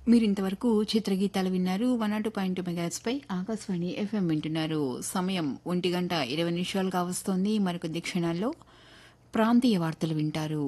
మీరింతవరకు చిత్రగీతాలు విన్నారు వన్ నాట్ పాయింట్ మెగాట్స్ పై ఆకాశవాణి ఎఫ్ఎం వింటున్నారు సమయం ఒంటి గంట ఇరవై నిమిషాలుగా వస్తోంది మరికొద్ది క్షణాల్లో ప్రాంతీయ వార్తలు వింటారు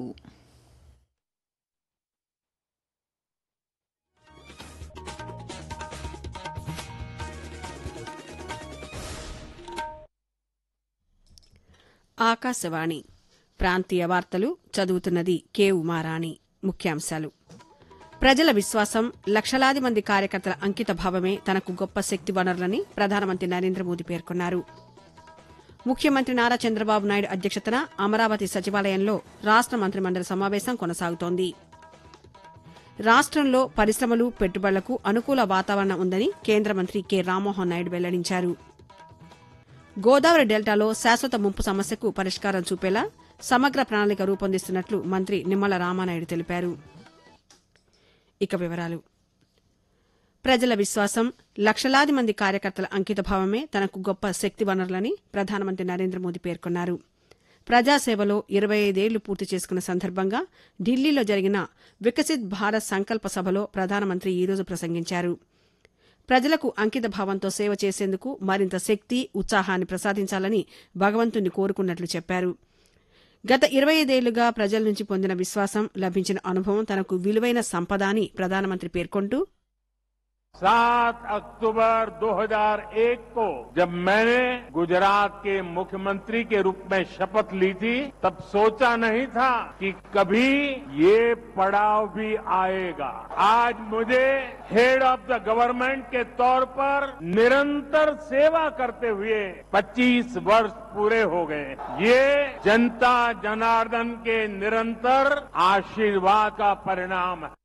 ఆకాశవాణి ప్రాంతీయ వార్తలు చదువుతున్నది కె ఉమారాణి ముఖ్యాంశాలు ప్రజల విశ్వాసం లక్షలాది మంది కార్యకర్తల అంకిత భావమే తనకు గొప్ప శక్తి వనరులని ప్రధానమంత్రి నరేంద్ర మోదీ పేర్కొన్నారు ముఖ్యమంత్రి నారా చంద్రబాబు నాయుడు అధ్యక్షతన అమరావతి సచివాలయంలో రాష్ట మంత్రిమండలి సమావేశం కొనసాగుతోంది రాష్ట్రంలో పరిశ్రమలు పెట్టుబడులకు అనుకూల వాతావరణం ఉందని కేంద్ర మంత్రి కె రామ్మోహన్ నాయుడు వెల్లడించారు గోదావరి డెల్టాలో శాశ్వత ముంపు సమస్యకు పరిష్కారం చూపేలా సమగ్ర ప్రణాళిక రూపొందిస్తున్నట్లు మంత్రి నిమ్మల రామానాయుడు తెలిపారు ఇక వివరాలు ప్రజల విశ్వాసం లక్షలాది మంది కార్యకర్తల అంకితభావమే తనకు గొప్ప శక్తి వనరులని ప్రధానమంత్రి నరేంద్ర మోదీ పేర్కొన్నారు ప్రజాసేవలో ఇరవై ఐదేళ్లు పూర్తి చేసుకున్న సందర్భంగా ఢిల్లీలో జరిగిన వికసిత్ భారత్ సంకల్ప సభలో ప్రధానమంత్రి ఈరోజు ప్రసంగించారు ప్రజలకు అంకిత భావంతో సేవ చేసేందుకు మరింత శక్తి ఉత్సాహాన్ని ప్రసాదించాలని భగవంతుణ్ణి కోరుకున్నట్లు చెప్పారు గత ఇరవై ఐదేళ్లుగా ప్రజల నుంచి పొందిన విశ్వాసం లభించిన అనుభవం తనకు విలువైన సంపద అని ప్రధానమంత్రి పేర్కొంటూ सात अक्टूबर 2001 को जब मैंने गुजरात के मुख्यमंत्री के रूप में शपथ ली थी तब सोचा नहीं था कि कभी ये पड़ाव भी आएगा आज मुझे हेड ऑफ द गवर्नमेंट के तौर पर निरंतर सेवा करते हुए 25 वर्ष पूरे हो गए ये जनता जनार्दन के निरंतर आशीर्वाद का परिणाम है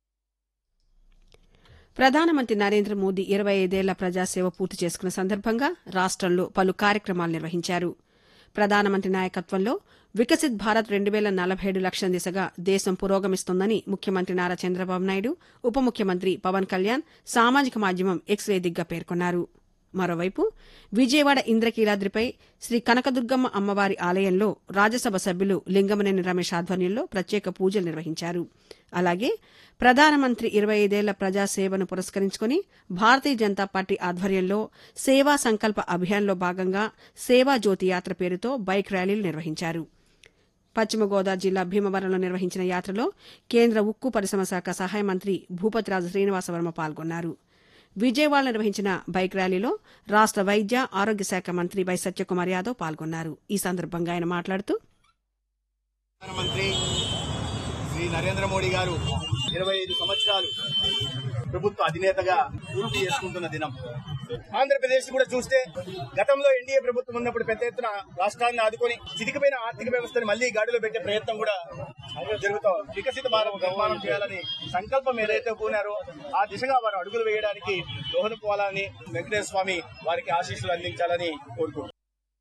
ప్రధానమంత్రి నరేంద్ర మోదీ ఇరవై ఐదేళ్ల ప్రజాసేవ పూర్తి చేసుకున్న సందర్భంగా రాష్టంలో పలు కార్యక్రమాలు నిర్వహించారు ప్రధానమంత్రి నాయకత్వంలో వికసిత్ భారత్ రెండు వేల నలభై ఏడు లక్షల దిశగా దేశం పురోగమిస్తోందని ముఖ్యమంత్రి నారా చంద్రబాబు నాయుడు ఉప ముఖ్యమంత్రి పవన్ కళ్యాణ్ సామాజిక మాధ్యమం ఎక్స్ వేదికగా పేర్కొన్నారు మరోవైపు విజయవాడ ఇంద్రకీలాద్రిపై శ్రీ కనకదుర్గమ్మ అమ్మవారి ఆలయంలో రాజ్యసభ సభ్యులు లింగమనేని రమేష్ ఆధ్వర్యంలో ప్రత్యేక పూజలు నిర్వహించారు అలాగే ప్రధానమంత్రి ఇరవై ఐదేళ్ల ప్రజాసేవను పురస్కరించుకుని భారతీయ జనతా పార్టీ ఆధ్వర్యంలో సేవా సంకల్ప అభియాన్లో భాగంగా సేవా జ్యోతి యాత్ర పేరుతో బైక్ ర్యాలీలు నిర్వహించారు పశ్చిమ గోదావరి జిల్లా భీమవరంలో నిర్వహించిన యాత్రలో కేంద్ర ఉక్కు పరిశ్రమ శాఖ సహాయ మంత్రి భూపతిరాజు శ్రీనివాసవర్మ పాల్గొన్నారు విజయవాడ నిర్వహించిన బైక్ ర్యాలీలో రాష్ట వైద్య ఆరోగ్య శాఖ మంత్రి వై సత్యకుమార్ యాదవ్ పాల్గొన్నారు ఈ సందర్భంగా ఆయన మాట్లాడుతూ ప్రధానమంత్రి శ్రీ నరేంద్ర మోడీ గారు ఇరవై ఐదు సంవత్సరాలు ప్రభుత్వ అధినేతగా పూర్తి చేసుకుంటున్న దినం ఆంధ్రప్రదేశ్ కూడా చూస్తే గతంలో ఎన్డీఏ ప్రభుత్వం ఉన్నప్పుడు పెద్ద ఎత్తున రాష్ట్రాన్ని ఆదుకొని చితికిపోయిన ఆర్థిక వ్యవస్థను మళ్లీ గాడిలో పెట్టే ప్రయత్నం కూడా జరుగుతాం వికసిత భారత నిర్మాణం చేయాలని సంకల్పం ఏదైతే పూనారో ఆ దిశగా వారు అడుగులు వేయడానికి దోహదపోవాలని వెంకటేశ్వర స్వామి వారికి ఆశీస్సులు అందించాలని కోరుకుంటున్నాను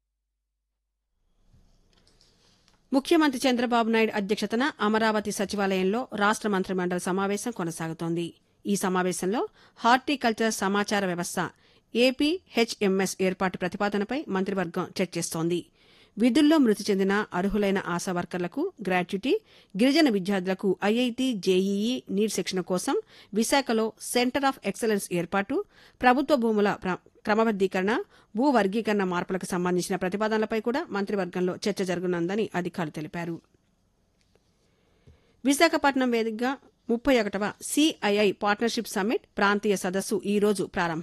ముఖ్యమంత్రి చంద్రబాబు నాయుడు అధ్యక్షతన అమరావతి సచివాలయంలో రాష్ట మంత్రిమండలి సమావేశం కొనసాగుతోంది ఈ సమావేశంలో హార్టికల్చర్ సమాచార వ్యవస్థ ఏపీ హెచ్ఎంఎస్ ఏర్పాటు ప్రతిపాదనపై మంత్రివర్గం చర్చిస్తోంది విధుల్లో మృతి చెందిన అర్హులైన ఆశా వర్కర్లకు గ్రాట్యుటీ గిరిజన విద్యార్థులకు ఐఐటి జేఈఈ నీట్ శిక్షణ కోసం విశాఖలో సెంటర్ ఆఫ్ ఎక్సలెన్స్ ఏర్పాటు ప్రభుత్వ భూముల ప్ర- క్రమబద్దీకరణ భూ వర్గీకరణ మార్పులకు సంబంధించిన ప్రతిపాదనలపై కూడా మంత్రివర్గంలో చర్చ జరగనుందని అధికారులు తెలిపారు విశాఖపట్నం వేదికగా ముప్పై ఒకటవ సిఐఐ పార్ట్నర్షిప్ సమ్మిట్ ప్రాంతీయ సదస్సు ఈ రోజు ప్రారంభం